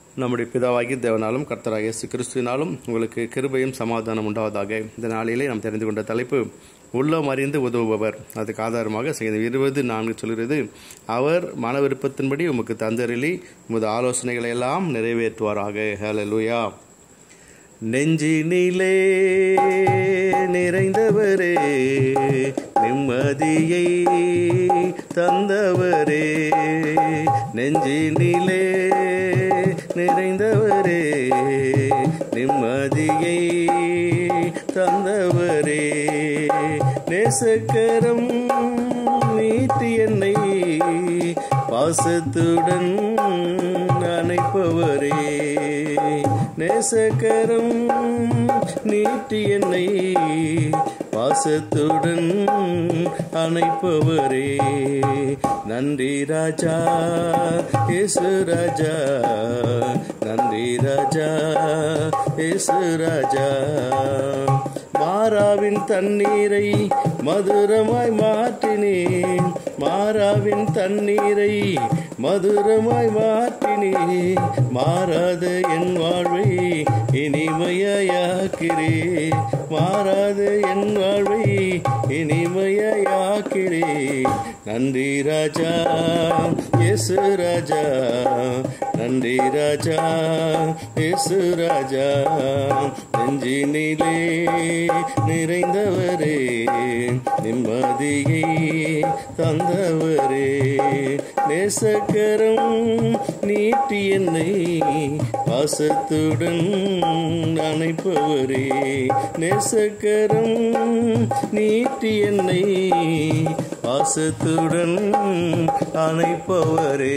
நம்முடைய பிதாவாகி தேவனாலும் கர்த்தராகிய இயேசு கிறிஸ்துவினாலும் உங்களுக்கு கிருபையும் சமாதானம் உண்டாவதாக இந்த நாளிலே நாம் தெரிந்து கொண்ட தலைப்பு உள்ளம் அறிந்து உதவுபவர் அதுக்கு ஆதாரமாக சங்கீதம் இருபது நான்கு சொல்கிறது அவர் மன விருப்பத்தின்படி உமக்கு தந்தருளி உமது ஆலோசனைகளை எல்லாம் நிறைவேற்றுவாராக ஹalleluya நெஞ்சினிலே நிறைந்தவரே நிம்மதியை தந்தவரே நெஞ்சினிலே நிறைந்தவரே நிம்மதியை தந்தவரே நேசக்கரம் நீட்டி என்னை பாசத்துடன் அணைப்பவரே நேசக்கரம் நீட்டி என்னை பாசத்துடன் அணைப்பவரே நன்றி ராஜா இயேசு ராஜா நன்றி ராஜா இயேசு ராஜா மாறாவின் தண்ணீரை மதுரமாய் மாற்றினேன் மாறாவின் தண்ணீரை மதுரமாய் மாற்றினே மாறாத என் வாழ்வை இனிமையாக்கிறே மாறாத என் வாழ்வை இனிமையாக்கிறே நன்றி ராஜா இயேசு ராஜா நன்றி ராஜா இயேசு ராஜா நெஞ்சினிலே நிறைந்தவரே நிம்மதியை தந்தவரே நேசக்கரம் நீட்டி என்னை பாசத்துடன் அணைப்பவரே நேசக்கரம் நீட்டி என்னை பாசத்துடன் அணைப்பவரே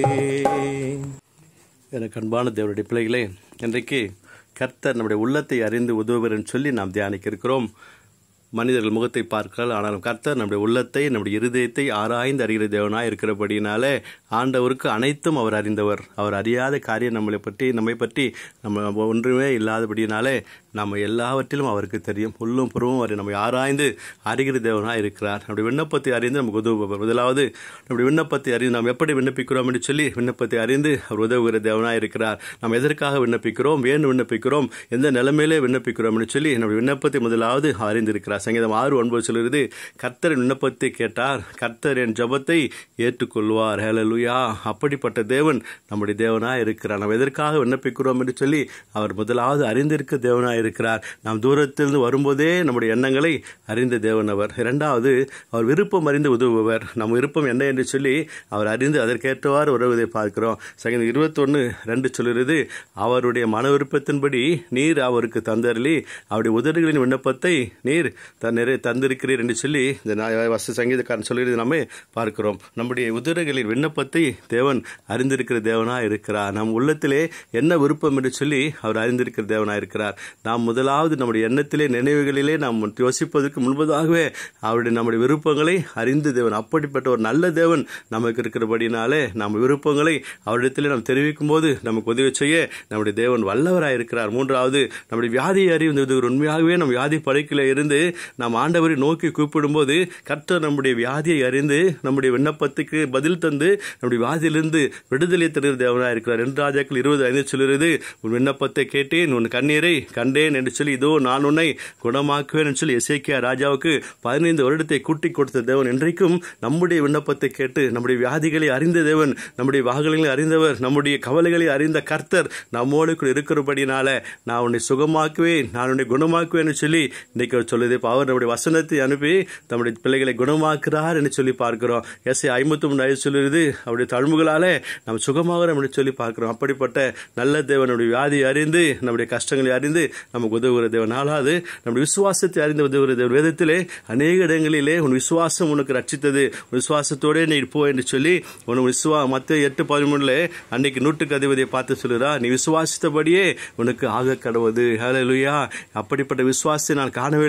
எனக்கு அன்பான தேவனுடைய பிள்ளைகளே இன்றைக்கு கர்த்தர் நம்முடைய உள்ளத்தை அறிந்து உதவுவர் என்று சொல்லி நாம் தியானிக்க இருக்கிறோம் மனிதர்கள் முகத்தை பார்க்கலாம் ஆனாலும் கர்த்தர் நம்முடைய உள்ளத்தை நம்முடைய இருதயத்தை ஆராய்ந்து அறிகிற தேவனாய் இருக்கிறபடினாலே ஆண்டவருக்கு அனைத்தும் அவர் அறிந்தவர் அவர் அறியாத காரியம் நம்மளை பற்றி நம்மை பற்றி நம்ம ஒன்றுமே இல்லாதபடினாலே நம்ம எல்லாவற்றிலும் அவருக்கு தெரியும் உள்ளும் புறமும் அவர் நம்மை ஆராய்ந்து அறிகிற தேவனாக இருக்கிறார் நம்முடைய விண்ணப்பத்தை அறிந்து நமக்கு உதவுபவர் முதலாவது நம்முடைய விண்ணப்பத்தை அறிந்து நாம் எப்படி விண்ணப்பிக்கிறோம் என்று சொல்லி விண்ணப்பத்தை அறிந்து அவர் உதவுகிற தேவனாக இருக்கிறார் நாம் எதற்காக விண்ணப்பிக்கிறோம் ஏன் விண்ணப்பிக்கிறோம் எந்த நிலைமையிலே விண்ணப்பிக்கிறோம் என்று சொல்லி நம்முடைய விண்ணப்பத்தை முதலாவது அறிந்திருக்கிறார் சங்கீதம் ஆறு ஒன்பது சொல்கிறது கர்த்தர் விண்ணப்பத்தை கேட்டார் கர்த்தர் என் ஜபத்தை ஏற்றுக்கொள்வார் ஹேலலுயா அப்படிப்பட்ட தேவன் நம்முடைய தேவனாக இருக்கிறார் நாம் எதற்காக விண்ணப்பிக்கிறோம் என்று சொல்லி அவர் முதலாவது அறிந்திருக்க தேவனாக இருக்கிறார் நாம் தூரத்திலிருந்து வரும்போதே நம்முடைய எண்ணங்களை அறிந்த தேவன் அவர் இரண்டாவது அவர் விருப்பம் அறிந்து உதவுபவர் நம் விருப்பம் என்ன என்று சொல்லி அவர் அறிந்து அதற்கேற்றவாறு உறவுவதை பார்க்கிறோம் சங்கீதம் இருபத்தொன்று ரெண்டு சொல்கிறது அவருடைய மன விருப்பத்தின்படி நீர் அவருக்கு தந்தரலி அவருடைய உதடுகளின் விண்ணப்பத்தை நீர் நிறைய தந்திருக்கிறீர் என்று சொல்லி இந்த வச சங்கீதக்காரன் சொல்கிறது நம்ம பார்க்கிறோம் நம்முடைய உதடுகளின் விண்ணப்பத்தை தேவன் அறிந்திருக்கிற தேவனாக இருக்கிறார் நம் உள்ளத்திலே என்ன விருப்பம் என்று சொல்லி அவர் அறிந்திருக்கிற தேவனாக இருக்கிறார் நாம் முதலாவது நம்முடைய எண்ணத்திலே நினைவுகளிலே நாம் யோசிப்பதற்கு முன்பதாகவே அவருடைய நம்முடைய விருப்பங்களை அறிந்து தேவன் அப்படிப்பட்ட ஒரு நல்ல தேவன் நமக்கு இருக்கிறபடினாலே நம்ம விருப்பங்களை அவரிடத்திலே நாம் தெரிவிக்கும் போது நமக்கு உதவி செய்ய நம்முடைய தேவன் வல்லவராக இருக்கிறார் மூன்றாவது நம்முடைய வியாதியை அறிந்து உண்மையாகவே நம் வியாதி படைக்கில இருந்து நாம் ஆண்டவரை நோக்கி கூப்பிடும்போது கர்த்தர் நம்முடைய வியாதியை அறிந்து நம்முடைய விண்ணப்பத்துக்கு பதில் தந்து நம்முடைய வியாதியிலிருந்து விடுதலை தருகிற தேவனாக இருக்கிறார் ரெண்டு ராஜாக்கள் இருபது ஐந்து சொல்கிறது உன் விண்ணப்பத்தை கேட்டேன் உன் கண்ணீரை கண்டேன் என்று சொல்லி இதோ நான் உன்னை குணமாக்குவேன் என்று சொல்லி எசேக்கியா ராஜாவுக்கு பதினைந்து வருடத்தை கூட்டி கொடுத்த தேவன் இன்றைக்கும் நம்முடைய விண்ணப்பத்தை கேட்டு நம்முடைய வியாதிகளை அறிந்த தேவன் நம்முடைய வாகனங்களை அறிந்தவர் நம்முடைய கவலைகளை அறிந்த கர்த்தர் நம்மோடு கூட இருக்கிறபடினால நான் உன்னை சுகமாக்குவேன் நான் உன்னை குணமாக்குவேன் சொல்லி இன்னைக்கு அவர் சொல்லுது அவர் நம்முடைய வசனத்தை அனுப்பி நம்முடைய பிள்ளைகளை குணமாக்குறார் என்று சொல்லி பார்க்கிறோம் எஸ் ஐம்பத்தி மூணு ஐந்து சொல்லுறது அவருடைய தழும்புகளாலே நம்ம சுகமாகிறோம் என்று சொல்லி பார்க்கிறோம் அப்படிப்பட்ட நல்ல தேவனுடைய வியாதி அறிந்து நம்முடைய கஷ்டங்களை அறிந்து நமக்கு உதவுகிற தேவன் நாளாவது நம்முடைய விசுவாசத்தை அறிந்து உதவுகிற தேவன் வேதத்திலே அநேக இடங்களிலே உன் விசுவாசம் உனக்கு ரட்சித்தது உன் விசுவாசத்தோடே நீ போ என்று சொல்லி உன் விசுவா மத்த எட்டு பதிமூணுல அன்னைக்கு நூற்றுக்கு அதிபதியை பார்த்து சொல்லுறா நீ விசுவாசித்தபடியே உனக்கு ஆக கடவுது ஹலலுயா அப்படிப்பட்ட விசுவாசத்தை நான் காணவில்லை சொல்லி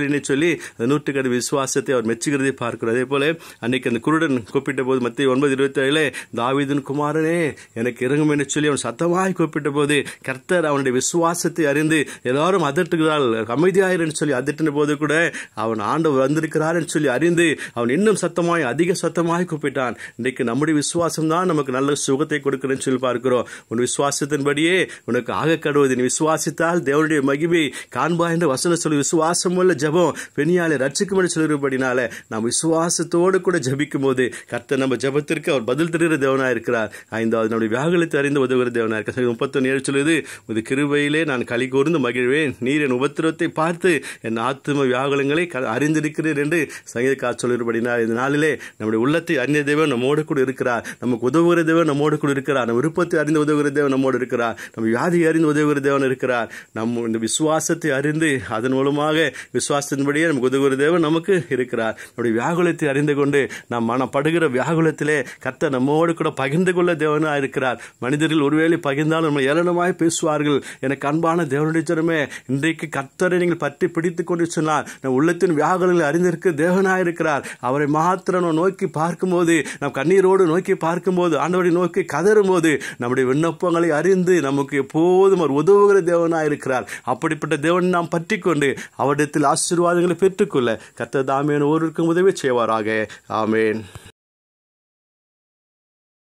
அந்த நூற்றுக்கணி விசுவாசத்தை அவர் மெச்சுகிறதை பார்க்கிறோம் அதே போல அன்னைக்கு அந்த குருடன் கூப்பிட்ட போது மத்திய ஒன்பது இருபத்தி ஏழு தாவீதின் குமாரனே எனக்கு இறங்கும் என்று சொல்லி அவன் சத்தமாய் கூப்பிட்ட போது கர்த்தர் அவனுடைய விசுவாசத்தை அறிந்து எல்லாரும் அதட்டுகிறாள் அமைதியாயிரன்னு சொல்லி அதட்டின போது கூட அவன் ஆண்டவர் வந்திருக்கிறார் என்று சொல்லி அறிந்து அவன் இன்னும் சத்தமாய் அதிக சத்தமாய் கூப்பிட்டான் இன்றைக்கு நம்முடைய விசுவாசம் தான் நமக்கு நல்ல சுகத்தை கொடுக்கிறேன்னு சொல்லி பார்க்கிறோம் உன் விசுவாசத்தின்படியே உனக்கு ஆக கடுவது நீ விசுவாசித்தால் தேவனுடைய மகிமை காண்பா என்ற வசனம் சொல்லி விசுவாசம் உள்ள ஜபம் பெண்ணியாலே ரட்சிக்கும் என்று சொல்லுறபடினால நாம் விசுவாசத்தோடு கூட ஜபிக்கும் போது கர்த்தர் நம்ம ஜபத்திற்கு அவர் பதில் தருகிற தேவனாக இருக்கிறார் ஐந்தாவது நம்முடைய வியாகுலத்தை அறிந்து உதவுகிற தேவனாக இருக்கிறார் முப்பத்தொன்னு ஏழு சொல்லுது இது கிருபையிலே நான் களி கூர்ந்து மகிழ்வேன் நீர் என் உபத்திரத்தை பார்த்து என் ஆத்தும வியாகுலங்களை அறிந்திருக்கிறீர் என்று சங்கீதக்கார் சொல்லுகிறபடினார் இந்த நாளிலே நம்முடைய உள்ளத்தை அறிந்த தேவன் நம்மோடு கூட இருக்கிறார் நமக்கு உதவுகிற தேவன் நம்மோடு கூட இருக்கிறார் நம்ம விருப்பத்தை அறிந்து உதவுகிற தேவன் நம்மோடு இருக்கிறார் நம்ம வியாதியை அறிந்து உதவுகிற தேவன் இருக்கிறார் நம்ம இந்த விசுவாசத்தை அறிந்து அதன் மூலமாக விசுவாசத்தின்படியே நமக்கு உதவுகிற தேவன் நமக்கு இருக்கிறார் நம்முடைய வியாகுலத்தை அறிந்து கொண்டு நாம் மனப்படுகிற வியாகுலத்திலே கர்த்தர் நம்மோடு கூட பகிர்ந்து கொள்ள தேவனாக இருக்கிறார் மனிதர்கள் ஒருவேளை பகிர்ந்தாலும் நம்ம ஏளனமாய் பேசுவார்கள் எனக்கு அன்பான தேவனுடைய ஜனமே இன்றைக்கு கர்த்தரை நீங்கள் பற்றி பிடித்துக் கொண்டு சொன்னால் நம் உள்ளத்தின் வியாகுலங்களை அறிந்திருக்க தேவனாக இருக்கிறார் அவரை மாத்திரம் நாம் நோக்கி பார்க்கும்போது நம் கண்ணீரோடு நோக்கி பார்க்கும்போது ஆண்டவரை நோக்கி கதறும் போது நம்முடைய விண்ணப்பங்களை அறிந்து நமக்கு எப்போதும் அவர் உதவுகிற தேவனாக இருக்கிறார் அப்படிப்பட்ட தேவன் நாம் பற்றி கொண்டு அவரிடத்தில் ஆசீர்வாதங்களை பெற்றுக்கொள்ள கர்த்தர் தாமேன் ஒருவருக்கும் உதவி செய்வாராக ஆமேன்